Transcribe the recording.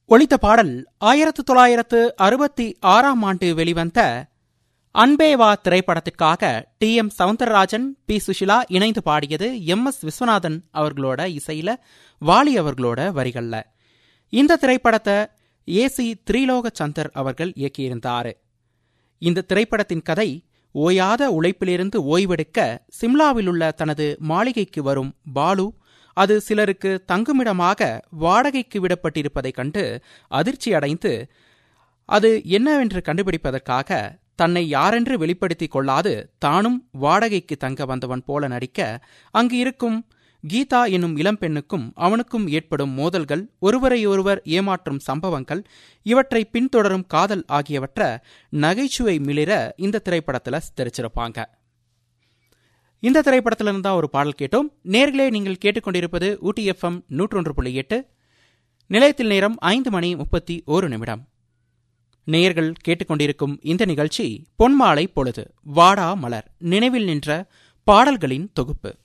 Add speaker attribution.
Speaker 1: ஒலித்த பாடல் ஆயிரத்து தொள்ளாயிரத்து அறுபத்தி ஆறாம் ஆண்டு வெளிவந்த அன்பேவா திரைப்படத்திற்காக T M Soundararajan P Susheela இணைந்து பாடியது எம் எஸ் விஸ்வநாதன் அவர்களோட இசையில வாலி அவர்களோட வரிகள்ல இந்த திரைப்படத்தை ஏ சி திரிலோக சந்தர் அவர்கள் இயக்கியிருந்தார் இந்த திரைப்படத்தின் கதை ஓயாத உழைப்பிலிருந்து ஓய்வெடுக்க சிம்லாவில் உள்ள தனது மாளிகைக்கு வரும் பாலு அது சிலருக்கு தங்குமிடமாக வாடகைக்கு விடப்பட்டிருப்பதைக் கண்டு அதிர்ச்சி அடைந்து அது என்னவென்று கண்டுபிடிப்பதற்காக தன்னை யாரென்று வெளிப்படுத்திக் கொள்ளாது தானும் வாடகைக்கு தங்க வந்தவன் போல நடிக்க அங்கு இருக்கும் கீதா என்னும் இளம்பெண்ணுக்கும் அவனுக்கும் ஏற்படும் மோதல்கள் ஒருவரையொருவர் ஏமாற்றும் சம்பவங்கள் இவற்றை பின்தொடரும் காதல் ஆகியவற்ற நகைச்சுவை மிளிர இந்த திரைப்படத்துல தெரிச்சிருப்பாங்க இந்த திரைப்படத்துல இருந்தா ஒரு பாடல் கேட்டோம் நேர்களே நீங்கள் கேட்டுக்கொண்டிருப்பது ஊட்டி எஃப்எம் நூற்றொன்று புள்ளி எட்டு நிலையத்தில் நேரம் ஐந்து மணி முப்பத்தி ஓரு நிமிடம் நேயர்கள் கேட்டுக்கொண்டிருக்கும் இந்த நிகழ்ச்சி பொன்மாலை பொழுது வாடா மலர் நினைவில் நின்ற பாடல்களின் தொகுப்பு